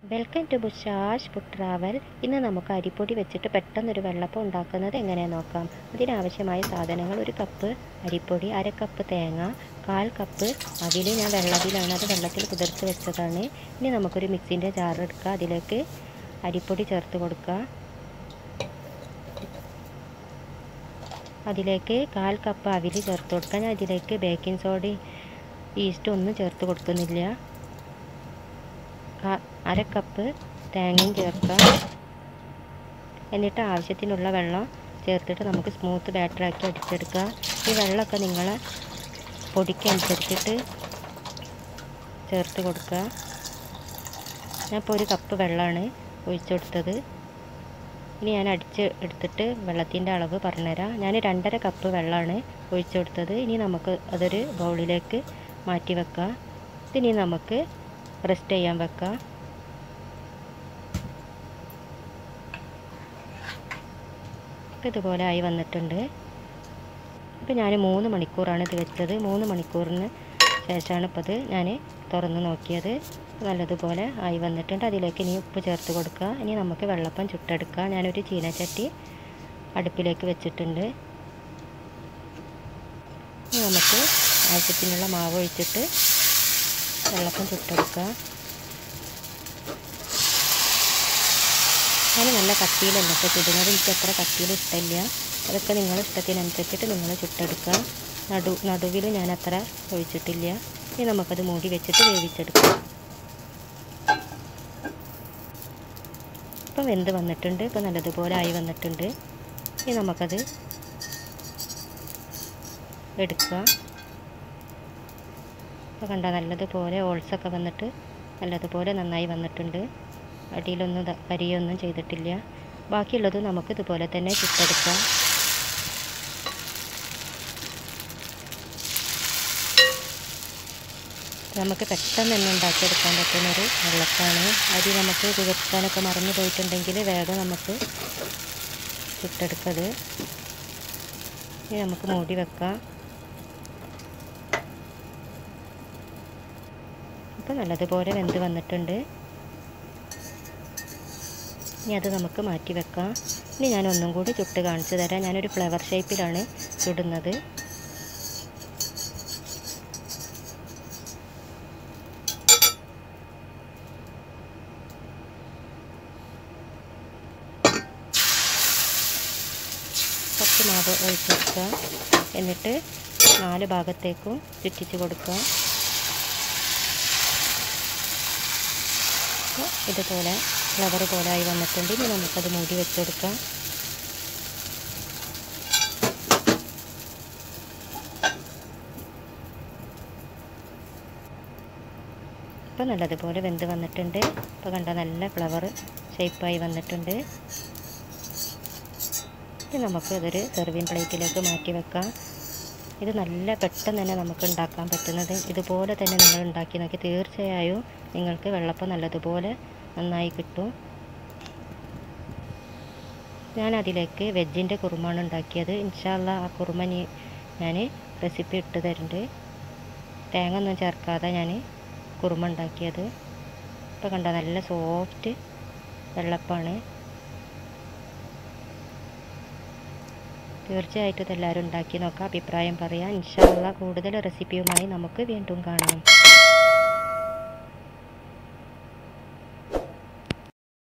welcome to ബുഷാഷ് food travel ഇന്ന് നമുക്ക് അരിപ്പൊടി വെച്ചിട്ട് പെട്ടെന്നൊരു വെള്ളപ്പം ഉണ്ടാക്കുന്നത് എങ്ങനെ നോക്കാം അതിനാവശ്യമായ സാധനങ്ങൾ ഒരു കപ്പ് അരിപ്പൊടി അര കപ്പ് തേങ്ങ കാൽ കപ്പ് അവിൽ ഞാൻ വെള്ളത്തിലാണ് അത് വെള്ളത്തിൽ കുതിർത്ത് വെച്ചതാണ് ഇനി നമുക്കൊരു മിക്സിൻ്റെ ജാർ എടുക്കുക അതിലേക്ക് അരിപ്പൊടി ചേർത്ത് കൊടുക്കുക അതിലേക്ക് കാൽ കപ്പ് അവിൽ ചേർത്ത് കൊടുക്കുക ഞാൻ അതിലേക്ക് ബേക്കിംഗ് സോഡയും ഈസ്റ്റ് ഒന്നും ചേർത്ത് കൊടുക്കുന്നില്ല അര കപ്പ് തേങ്ങയും ചേർക്കുക എന്നിട്ട് ആവശ്യത്തിനുള്ള വെള്ളം ചേർത്തിട്ട് നമുക്ക് സ്മൂത്ത് ബാറ്ററാക്കി അടിച്ചെടുക്കുക ഈ വെള്ളമൊക്കെ നിങ്ങൾ പൊടിക്കനുസരിച്ചിട്ട് ചേർത്ത് കൊടുക്കുക ഞാൻ ഇപ്പോൾ ഒരു കപ്പ് വെള്ളമാണ് ഒഴിച്ചു കൊടുത്തത് ഇനി ഞാൻ അടിച്ച് എടുത്തിട്ട് വെള്ളത്തിൻ്റെ അളവ് പറഞ്ഞുതരാം ഞാൻ രണ്ടര കപ്പ് വെള്ളമാണ് ഒഴിച്ചു കൊടുത്തത് ഇനി നമുക്ക് അതൊരു ബൗളിലേക്ക് മാറ്റി വെക്കാം ഇതിനി നമുക്ക് റെസ്റ്റ് ചെയ്യാൻ വെക്കാം ഇതുപോലെ ആയി വന്നിട്ടുണ്ട് ഇപ്പോൾ ഞാൻ മൂന്ന് മണിക്കൂറാണ് ഇത് വെച്ചത് മൂന്ന് മണിക്കൂറിന് ശേഷമാണ് ഇപ്പോൾ ഇത് ഞാൻ തുറന്ന് നോക്കിയത് നല്ലതുപോലെ ആയി വന്നിട്ടുണ്ട് അതിലേക്ക് ഇനി ഉപ്പ് ചേർത്ത് കൊടുക്കുക ഇനി നമുക്ക് വെള്ളപ്പം ചുട്ടെടുക്കുക ഞാനൊരു ചീനച്ചട്ടി അടുപ്പിലേക്ക് വെച്ചിട്ടുണ്ട് ഇനി നമുക്ക് ആവശ്യത്തിനുള്ള മാവ് ഒഴിച്ചിട്ട് വെള്ളപ്പം ചുട്ടെടുക്കുക ഞാൻ നല്ല കട്ടിയിലല്ല ഇപ്പോൾ ചുടുന്നത് എനിക്ക് അത്ര കട്ടിയിൽ ഇഷ്ടമില്ല അതൊക്കെ നിങ്ങളുടെ ഇഷ്ടത്തിനനുസരിച്ചിട്ട് നിങ്ങൾ ചുട്ടെടുക്കുക നടു നടുവിൽ ഞാൻ അത്ര ഒഴിച്ചിട്ടില്ല ഇനി നമുക്കത് മൂടി വെച്ചിട്ട് വേവിച്ചെടുക്കാം ഇപ്പം വെന്ത് വന്നിട്ടുണ്ട് ഇപ്പം നല്ലതുപോലെ ആയി വന്നിട്ടുണ്ട് ഇനി നമുക്കത് എടുക്കുക ഇപ്പോൾ കണ്ട നല്ലതുപോലെ ഓൾസൊക്കെ വന്നിട്ട് നല്ലതുപോലെ നന്നായി വന്നിട്ടുണ്ട് അടിയിലൊന്നും കരിയൊന്നും ചെയ്തിട്ടില്ല ബാക്കിയുള്ളത് നമുക്ക് ഇതുപോലെ തന്നെ ചുട്ടെടുക്കാം നമുക്ക് പെട്ടെന്ന് തന്നെ ഉണ്ടാക്കിയെടുക്കാൻ പറ്റുന്നൊരു വെള്ളപ്പാണ് അരി നമുക്ക് കുതിർക്കാനൊക്കെ മറന്നു പോയിട്ടുണ്ടെങ്കിൽ വേഗം നമുക്ക് ചുട്ടെടുക്കത് ഇനി നമുക്ക് മൂടി വെക്കാം ഇപ്പം നല്ലതുപോലെ വെന്ത് വന്നിട്ടുണ്ട് ഇനി അത് നമുക്ക് മാറ്റി വെക്കാം ഇനി ഞാൻ ഒന്നും കൂടി ചുട്ട് കാണിച്ചു തരാം ഞാനൊരു ഫ്ലവർ ഷേപ്പിലാണ് ചുടുന്നത് കുറച്ച് മാവ് ഒഴിച്ച് വെക്കുക എന്നിട്ട് നാല് ഭാഗത്തേക്കും ചുറ്റിച്ച് കൊടുക്കുക ഇതുപോലെ ഫ്ലവർ പോലെ ആയി വന്നിട്ടുണ്ട് ഇനി നമുക്കത് മൂടി വെച്ച് കൊടുക്കാം ഇപ്പോൾ നല്ലതുപോലെ വെന്ത് വന്നിട്ടുണ്ട് ഇപ്പോൾ കണ്ട നല്ല ഫ്ലവർ ഷേപ്പായി വന്നിട്ടുണ്ട് ഇനി നമുക്ക് ഇതൊരു സെർവിങ് പ്ലേറ്റിലേക്ക് മാറ്റി വെക്കാം ഇത് നല്ല പെട്ടെന്ന് തന്നെ നമുക്ക് ഉണ്ടാക്കാൻ പറ്റുന്നത് ഇതുപോലെ തന്നെ നിങ്ങൾ ഉണ്ടാക്കി നോക്കി തീർച്ചയായും നിങ്ങൾക്ക് വെള്ളപ്പം നല്ലതുപോലെ നന്നായി കിട്ടും ഞാൻ അതിലേക്ക് വെജിൻ്റെ കുറുമാണ് ഉണ്ടാക്കിയത് ഇൻഷാല്ല ആ കുറുമ ഞാൻ റെസിപ്പി ഇട്ട് തരുന്നുണ്ട് തേങ്ങ ഒന്നും ചേർക്കാതെ ഞാൻ കുറുമ ഉണ്ടാക്കിയത് ഇപ്പോൾ കണ്ട നല്ല സോഫ്റ്റ് വെള്ളപ്പാണ് തീർച്ചയായിട്ടും ഇതെല്ലാവരും ഉണ്ടാക്കി നോക്കാം അഭിപ്രായം പറയാം ഇൻഷാല്ല കൂടുതൽ റെസിപ്പിയുമായി നമുക്ക് വീണ്ടും കാണാം